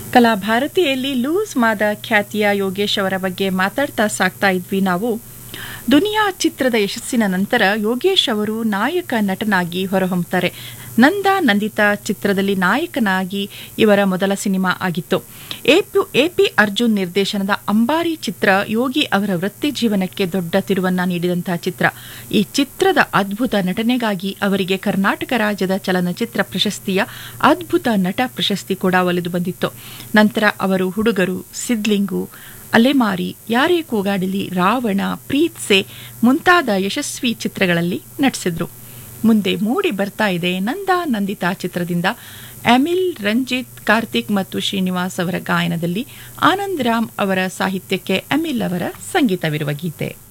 ಕಲಾಭಾರತಿಯಲ್ಲಿ loose ಮಾದ ಖ್ಯಾತಿಯ ಯೋಗೇಶ್ ಅವರ ಬಗ್ಗೆ ಮಾತಾಡ್ತಾ ಸಾಕ್ತಾ ಇದ್ವಿ ನಾವು ದುನಿಯಾ ಚಿತ್ರದ ಯಶಸ್ಸಿನ ನಂತರ ಯೋಗೇಶ್ ಅವರು ನಾಯಕ ನಟನಾಗಿ ಹೊರಹೊಮ್ಮುತ್ತಾರೆ ನಂದ ನಂದಿತಾ ಚಿತ್ರದಲ್ಲಿ ನಾಯಕನಾಗಿ ಇವರ ಮೊದಲ ಸಿನಿಮಾ ಆಗಿತ್ತು ಎಪಿ ಎಪಿ ಅರ್ಜುನ್ ನಿರ್ದೇಶನದ ಅಂಬಾರಿ ಚಿತ್ರ ಯೋಗಿ ಅವರ ವೃತ್ತಿ ಜೀವನಕ್ಕೆ ದೊಡ್ಡ ತಿರುವನ್ನ ನೀಡಿದಂತಹ ಚಿತ್ರ ಈ ಚಿತ್ರದ ಅದ್ಭುತ ನಟನೆಗಾಗಿ ಅವರಿಗೆ ಕರ್ನಾಟಕ ರಾಜ್ಯದ ಚಲನಚಿತ್ರ ಪ್ರಶಸ್ತಿಯ ಅದ್ಭುತ ನಟ ಪ್ರಶಸ್ತಿ ಕೂಡ ಒಲಿದು ಬಂದಿತ್ತು ನಂತರ ಅವರು ಹುಡುಗರು ಸಿದ್ಲಿಂಗು ಅಲೆಮಾರಿ ಯಾರೇ ಕೂಗಾಡಲಿ ರಾವಣ ಪ್ರೀತ್ಸೆ ಮುಂತಾದ ಯಶಸ್ವಿ ಚಿತ್ರಗಳಲ್ಲಿ ನಟಿಸಿದ್ರು ಮುಂದೆ ಮೂಡಿ ಬರ್ತಾ ಇದೆ ನಂದ ನಂದಿತಾ ಚಿತ್ರದಿಂದ ಅಮಿಲ್ ರಂಜಿತ್ ಕಾರ್ತಿಕ್ ಮತ್ತು ಶ್ರೀನಿವಾಸ್ ಅವರ ಗಾಯನದಲ್ಲಿ ಆನಂದ್ ರಾಮ್ ಅವರ ಸಾಹಿತ್ಯಕ್ಕೆ ಅಮಿಲ್ ಅವರ ಸಂಗೀತವಿರುವ ಗೀತೆ